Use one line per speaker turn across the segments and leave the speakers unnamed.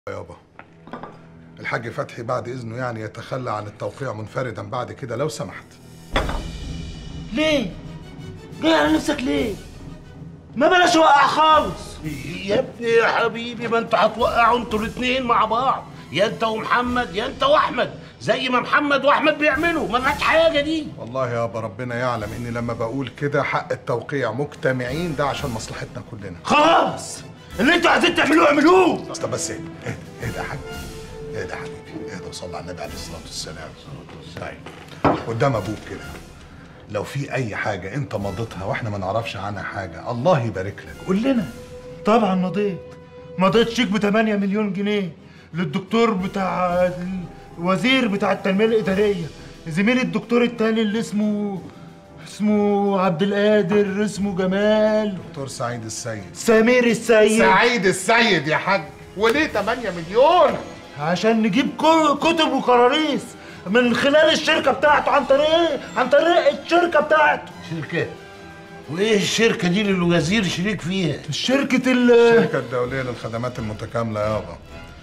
يابا الحاج فتحي بعد اذنه يعني يتخلى عن التوقيع منفردا بعد كده لو سمحت
ليه؟ جاي على نفسك ليه؟ ما بلاش وقع خالص
يا ابني يا حبيبي ما انتوا هتوقعوا انتوا الاثنين مع بعض يا انت ومحمد يا انت واحمد زي ما محمد واحمد بيعملوا ما لهاش حاجه دي
والله يابا ربنا يعلم اني لما بقول كده حق التوقيع مجتمعين ده عشان مصلحتنا كلنا
خلاص اللي انتوا عايزين تعملوه اعملوه
طب بس ايه اهدى اهدى يا حاج اهدى يا حبيبي اهدى وصلي على النبي عليه الصلاه والسلام طيب قدام ابوك كده لو في اي حاجه انت مضيتها واحنا ما نعرفش عنها حاجه الله يبارك لك
قول لنا طبعا مضيت مضيت شيك ب 8 مليون جنيه للدكتور بتاع الوزير بتاع التنميه الاداريه زميل الدكتور التاني اللي اسمه اسمه عبد القادر اسمه جمال
دكتور سعيد السيد
سمير السيد
سعيد السيد يا حاج وليه 8 مليون
عشان نجيب كو- كتب وكراريس من خلال الشركه بتاعته عن طريق ايه؟ عن طريق الشركه بتاعته
شركه وايه الشركه دي اللي الوزير شريك فيها
شركه ال
الشركه الدوليه للخدمات المتكامله يابا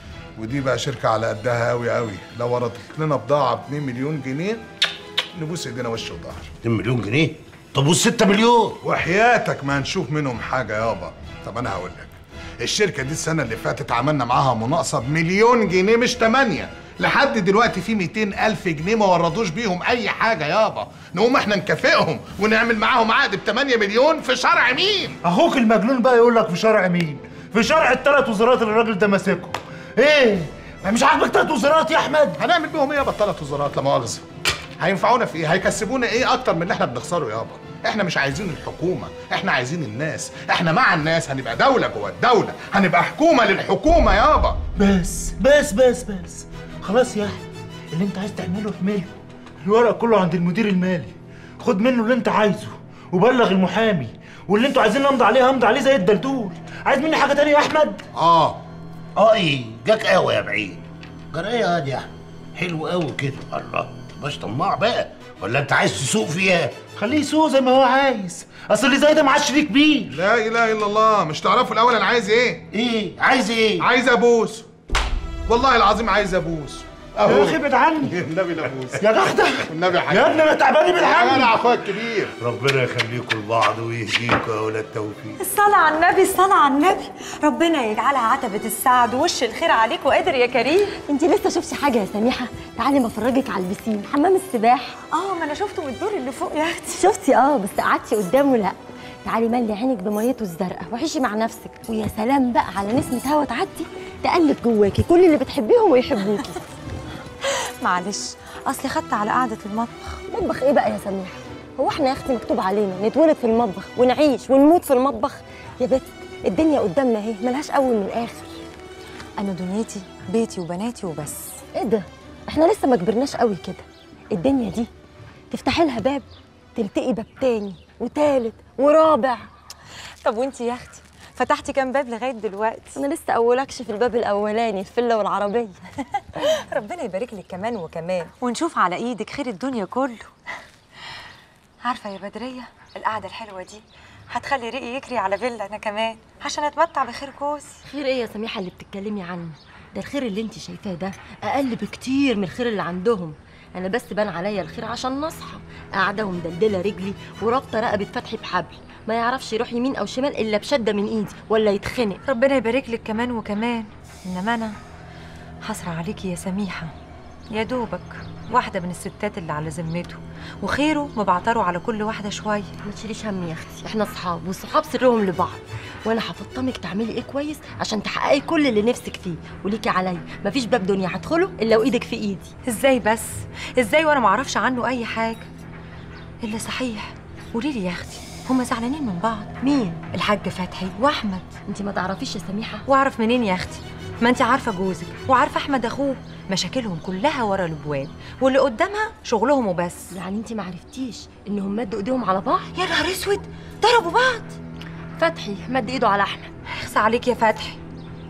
ودي بقى شركه على قدها قوي قوي لو وردت لنا بضاعه ب 2 مليون جنيه نبوس ايدينا وش وظهر
2 مليون جنيه طب وال6 مليون
وحياتك ما هنشوف منهم حاجه يابا طب انا هقول لك الشركه دي السنه اللي فاتت عملنا معاها مناقصه بمليون جنيه مش 8 لحد دلوقتي في 200 الف جنيه ما وردوش بيهم اي حاجه يابا نقوم احنا نكافئهم ونعمل معاهم عقد ب 8 مليون في شرع مين
اخوك المجنون بقى يقول لك في شرع مين؟ في شرع الثلاث وزارات اللي الراجل ده ماسكهم. ايه؟ مش عاجبك ثلاث وزارات يا احمد؟
هنعمل بيهم ايه يابا الثلاث وزارات لا مؤاخذه هينفعونا في ايه هيكسبونا ايه اكتر من اللي احنا بنخسره يابا احنا مش عايزين الحكومه احنا عايزين الناس احنا مع الناس هنبقى دوله جوه الدوله هنبقى حكومه للحكومه يابا
بس بس بس بس خلاص يا احمد اللي انت عايز تعمله اعمله. الورق كله عند المدير المالي. خد منه اللي انت عايزه وبلغ المحامي واللي انتوا عايزين نمضي عليه همضي عليه زي الدلدول. عايز مني حاجه تانية يا احمد؟
اه
اه ايه جاك قوي يا بعيد جرايه يا يا احمد حلو قوي كده الله مش طماع بقى ولا انت عايز تسوق فيها
خليه يسوق زي ما هو عايز. اصل اللي زي ده معاه شريك كبير.
لا اله الا الله مش تعرفوا الاول انا عايز ايه
ايه عايز ايه
عايز ابوس والله العظيم عايز ابوس
يا اخي ابعد عني.
النبي لابوس
يا جحده
والنبي يا حاج
يا ابني انا تعبان ابعد عني.
انا اخويا الكبير
ربنا يخليكم لبعض ويهديكم يا ولاد توفيق
الصلاة على النبي الصلاة على النبي ربنا يجعلها عتبة السعد ووش الخير عليك وقادر يا كريم
انت لسه شفتي حاجه يا سميحه تعالي ما افرجك على البسين حمام السباحه
اه ما انا شفته من الدور اللي فوق يا اختي
شفتي اه بس قعدتي قدامه لا تعالي ملي عينك بميته الزرقاء وعيشي مع نفسك ويا سلام بقى على نسمه هوا تعدي تقلب جواكي كل اللي بتحبيهم ويحبوكي
معلش اصلي خدت على قعدة المطبخ
مطبخ ايه بقى يا سميحه هو احنا يا اختي مكتوب علينا نتولد في المطبخ ونعيش ونموت في المطبخ يا بت الدنيا قدامنا اهي ملهاش اول من اخر
انا دنيتي بيتي وبناتي وبس
ايه ده احنا لسه ما كبرناش قوي كده الدنيا دي تفتحي لها باب تلتقي باب تاني وتالت ورابع
طب وانتي يا اختي فتحتي كام باب لغاية دلوقتي
انا لسه اولكش في الباب الاولاني الفله والعربيه
ربنا يبارك لك كمان وكمان ونشوف على ايدك خير الدنيا كله عارفة يا بدرية القعدة الحلوة دي هتخلي ريقي يجري على فيلا انا كمان عشان اتمتع بخير جوزي
خير ايه يا سميحه اللي بتتكلمي عنه ده الخير اللي انت شايفاه ده اقل بكتير من الخير اللي عندهم انا بس بان عليا الخير عشان نصحى قاعده ومدلدله رجلي ورابطه رقبه فتحي بحبل ما يعرفش يروح يمين او شمال الا بشده من ايدي ولا يتخنق
ربنا يبارك لك كمان وكمان انما انا حسرة عليكي يا سميحة يا دوبك واحدة من الستات اللي على ذمته وخيره مبعتره على كل واحدة شوية
ما تشيليش هم يا اختي احنا اصحاب والصحاب سرهم لبعض وانا هفطمك تعملي ايه كويس عشان تحققي كل اللي نفسك فيه وليكي عليا مفيش باب دنيا هدخله الا وايدك في ايدي
ازاي بس ازاي وانا معرفش عنه اي حاجة الا صحيح قوليلي يا اختي هما زعلانين من بعض
مين
الحاج فتحي واحمد
انت ما تعرفيش يا سميحه
واعرف منين يا اختي ما انت عارفه جوزك وعارفه احمد اخوه مشاكلهم كلها ورا الابواب واللي قدامها شغلهم وبس
يعني انت ما عرفتيش انهم مدوا ايديهم على بعض
يا نهار اسود ضربوا بعض
فتحي مد ايده على احمد
اخس عليك يا فتحي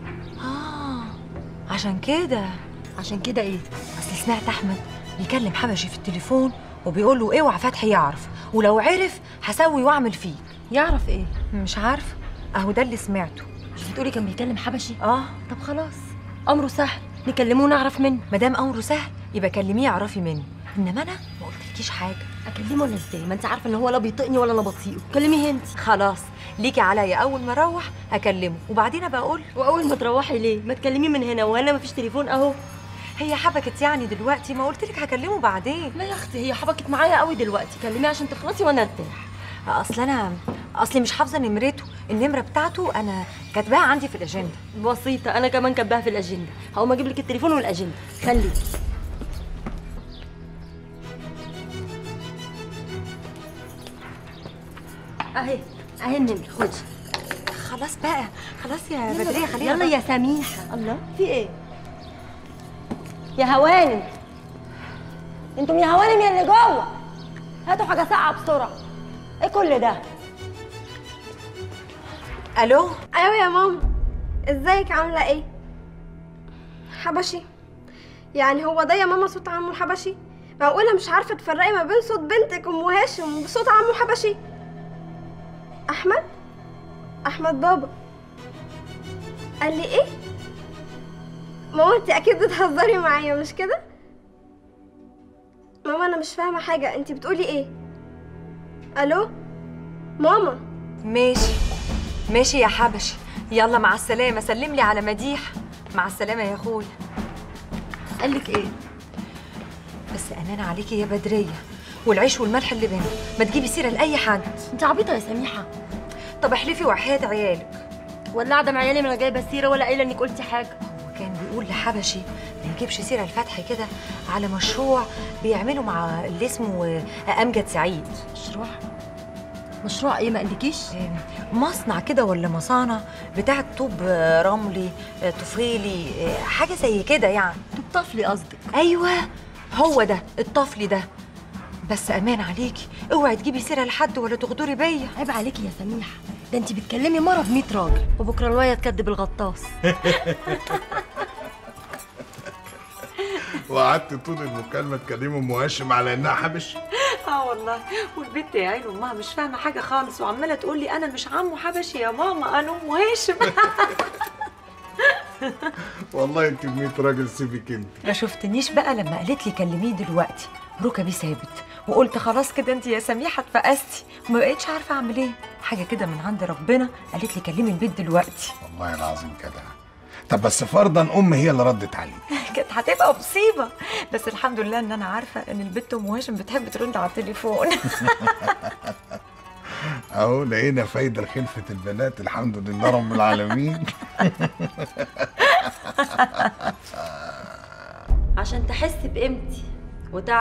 اه عشان كده
عشان كده ايه
اصل سمعت احمد بيكلم حبشي في التليفون وبيقول له اوعى فتحي يعرف ولو عرف هسوي واعمل فيك
يعرف ايه
مش عارفه اهو ده اللي سمعته
مش بتقولي كان بيكلم حبشي
اه
طب خلاص امره سهل نكلمه ونعرف منه
مدام امره سهل يبقى كلميه اعرفي منه انما انا ما قلتلكيش حاجه
اكلمه انا ازاي ما انت عارفه ان هو لا بيطقني ولا انا بطيقه كلميه انت
خلاص ليكي عليا اول ما اروح اكلمه وبعدين ابقى اقول
واول ما تروحي ليه ما تكلميه من هنا وهنا مفيش تليفون اهو
هي حبكت يعني دلوقتي ما قلتلك هكلمه بعدين
لا يا اختي هي حبكت معايا قوي دلوقتي كلميه عشان تخلصي وانا ارتاح
اصل انا اصلي مش حافظه نمرته النمره بتاعته انا كاتباها عندي في الاجنده
بسيطه انا كمان كاتباها في الاجنده هقوم اجيب لك التليفون والاجنده خليكي اهي اهي النمره خدي
خلاص بقى خلاص يا بدريه خلينا
يلا يا سميحه الله في ايه يا هوانم انتم يا هوانم يا اللي جوه هاتوا حاجه ساقعه بسرعه ايه كل ده
الو
ايوه يا ماما ازيك عامله ايه حبشي يعني هو ده يا ماما صوت عمو حبشي معقوله مش عارفه تفرقي ما بين صوت بنتك ام هاشم وصوت عمو حبشي احمد احمد بابا قال لي ايه ماما انت اكيد بتهزري معايا مش كده ماما انا مش فاهمه حاجه انت بتقولي ايه الو ماما
ماشي ماشي يا حبشي يلا مع السلامه سلم لي على مديح مع السلامه يا اخويا
قال لك ايه
بس امان عليكي يا بدريه والعيش والملح اللي بينا ما تجيبي سيره لاي حد
انت عبيطه يا سميحه
طب احلفي وحياه عيالك
ولا قاعده مع عيالي من غير جايبه سيره ولا قايله انك قلتي حاجه
هو كان بيقول لحبشي ما يجيبش سيره الفتح كده على مشروع بيعمله مع اللي اسمه امجد سعيد
مشروع مشروع ايه ما قالكيش
مصنع كده ولا مصانع بتاعة طوب آه، رملي آه، طفيلي آه، حاجة زي كده يعني
طب طفلي قصدك
أيوة هو ده الطفلي ده بس أمان عليكي اوعي تجيبي سيرة لحد ولا تغدري بيا
عيب عليكي يا سميحه ده انت بتكلمي مره ب 100 راجل وبكره الوايه تكدب الغطاس
وقعدت طول المكالمه تكلم ام هاشم على انها حبش
اه والله والبنت يا عين امها مش فاهمة حاجة خالص وعمالة تقول لي أنا مش عمو حبشي يا ماما أنا أم هاشم
والله انت ب 100 راجل سيبك انت
ما شفتنيش بقى لما قالت لي كلميه دلوقتي ركبي ثابت وقلت خلاص كده انت يا سميحه اتفقستي وما بقيتش عارفه اعمل ايه حاجه كده من عند ربنا قالت لي كلمي البيت دلوقتي
والله العظيم كده طب بس فرضا ام هي اللي ردت عليك
كانت هتبقى مصيبه بس الحمد لله ان انا عارفه ان البت ام هاشم بتحب ترد على التليفون
اهو لقينا فايده لخلفه البنات الحمد لله رب العالمين
عشان تحس بقيمتي وتعرف